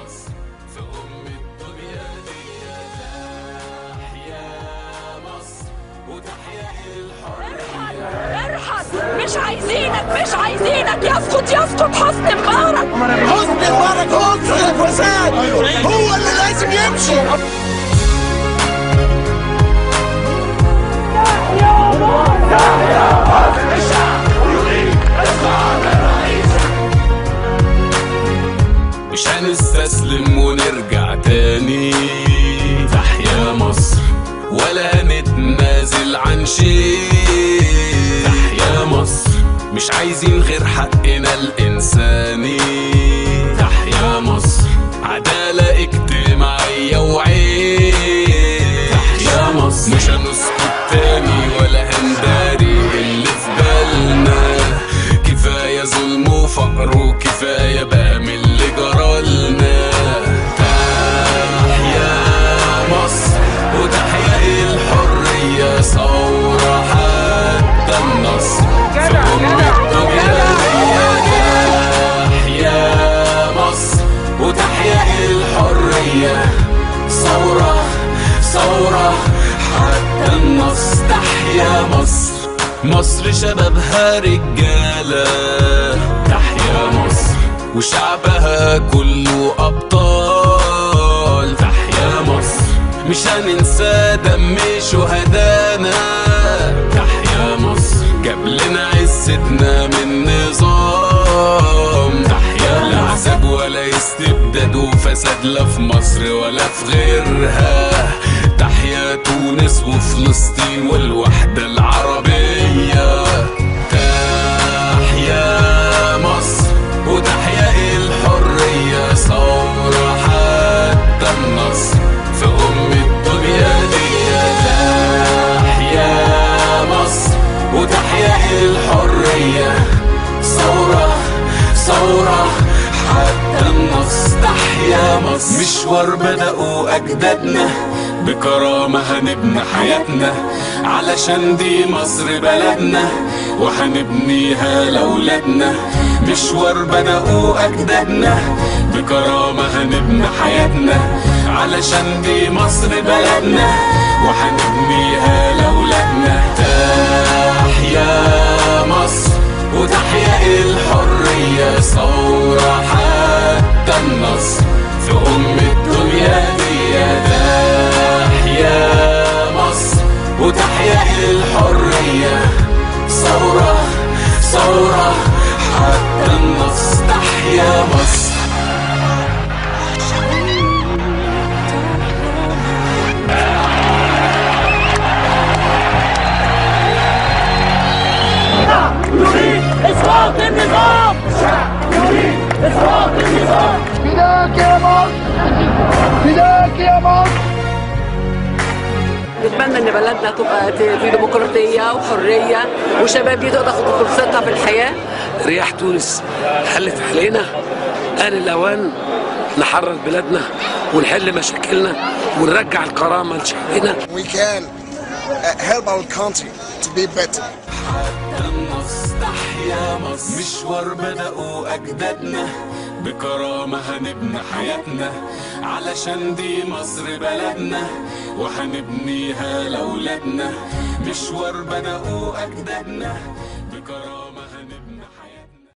مصر في أم الدنيا دي تحيا مصر وتحيا الحرية ارحل مش عايزينك مش عايزينك يسقط يسقط حسني مبارك حسني مبارك عنصر الفساد هو اللي لازم يمشي مش هنستسلم ونرجع تاني تحيا مصر ولا نتنازل عن شيء تحيا مصر مش عايزين غير حقنا الإنساني تحيا مصر عدالة اجتماعية وعين تحيا مصر مش هنسكت تاني ولا هنداري اللي في بالنا كفاية ظلم وفقر وكفاية بقى من اللي جرالنا تحيا مصر وتحيا الحرية ثورة حتى النصر في أم الدنيا تحيا مصر وتحيا الحرية ثورة ثورة حتى النصر تحيا مصر مصر شبابها رجالة تحيا مصر وشعبها كله أبطال تحيا مصر مش هننسى دم شهدانا تحيا مصر جاب لنا عزتنا من نظام تحيا لا عذاب ولا استبداد وفساد لا في مصر ولا في غيرها تحيا تونس وفلسطين والوحدة العربية تحيا مصر وتحيا الحرية ثورة حتى النصر في أم الدنيا دي تحيا مصر وتحيا الحرية ثورة ثورة حتى النصر تحيا مصر مشوار بدأوا أجدادنا بكرامة هنبني حياتنا علشان دي مصر بلدنا وهنبنيها لأولادنا مشوار بدأوا أجدادنا بكرامة هنبني حياتنا علشان دي مصر بلدنا وهنبنيها لأولادنا تحيا مصر وتحيا الحرية ثورة حتى النصر في أم الدنيا دي تحيا مصر وتحيا الحرية ثورة ثورة حتى النصر تحيا مصر اسقاط النظام اسقاط النظام فداك يا مصر فداك يا مصر نتمنى ان بلدنا تبقى في ديمقراطيه وحريه وشباب دي تقدر تاخد فرصتها في الحياه رياح تونس حلت علينا آن الأوان نحرر بلادنا ونحل مشاكلنا ونرجع الكرامة لشعبنا We can uh, help our country to be better حتى النص تحيا مصر مشوار بدأوا أجدادنا بكرامة هنبني حياتنا علشان دي مصر بلدنا وهنبنيها لأولادنا مشوار بدأوا أجدادنا بكرامة